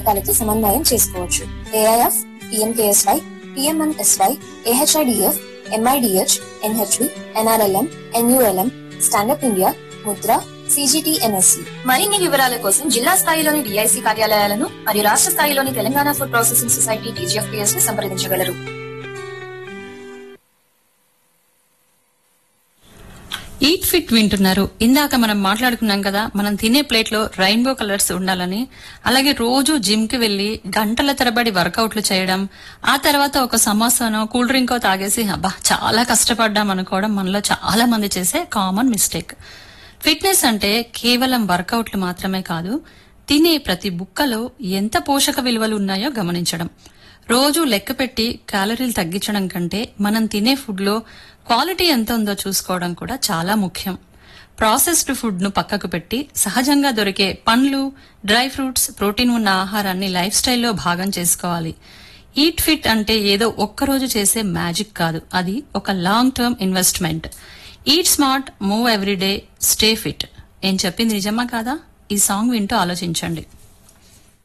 పథకాలతో సమన్వయం చేసుకోవచ్చు AIF PMKSY PMMSY AHIDF MIDH NHB NRLM NULM stand up India Mudra CGTMSE మరిన్ని వివరాల కోసం జిల్లా స్థాయిలోని డిఐసి కార్యాలయాలను మరియు రాష్ట్ర స్థాయిలోని Telangana food processing society TGFPS ను సంప్రదించగలరు ఈట్ ఫిట్ వింటున్నారు ఇందాక మనం మాట్లాడుకున్నాం కదా మనం తినే ప్లేట్ లో రెయిన్బో కలర్స్ ఉండాలని అలాగే రోజు జిమ్ కి వెళ్లి గంటల తరబడి వర్కౌట్లు చేయడం ఆ తర్వాత ఒక సమోసానో కూల్ డ్రింకో తాగేసి అబ్బా చాలా కష్టపడ్డాం అనుకోవడం మనలో చాలా మంది చేసే కామన్ మిస్టేక్ ఫిట్నెస్ అంటే కేవలం వర్కౌట్లు మాత్రమే కాదు తినే ప్రతి బుక్కలో ఎంత పోషక విలువలు ఉన్నాయో గమనించడం రోజు లెక్క పెట్టి క్యాలరీలు తగ్గించడం కంటే మనం తినే ఫుడ్ లో క్వాలిటీ ఎంత ఉందో చూసుకోవడం కూడా చాలా ముఖ్యం ప్రాసెస్డ్ ఫుడ్ ను పక్కకు పెట్టి సహజంగా దొరికే పండ్లు డ్రై ఫ్రూట్స్ ప్రోటీన్ ఉన్న ఆహారాన్ని లైఫ్ స్టైల్లో భాగం చేసుకోవాలి ఈట్ ఫిట్ అంటే ఏదో ఒక్కరోజు చేసే మ్యాజిక్ కాదు అది ఒక long term investment eat smart move everyday stay fit ఏం చెప్పింది నిజమా కాదా ఈ సాంగ్ వింటూ ఆలోచించండి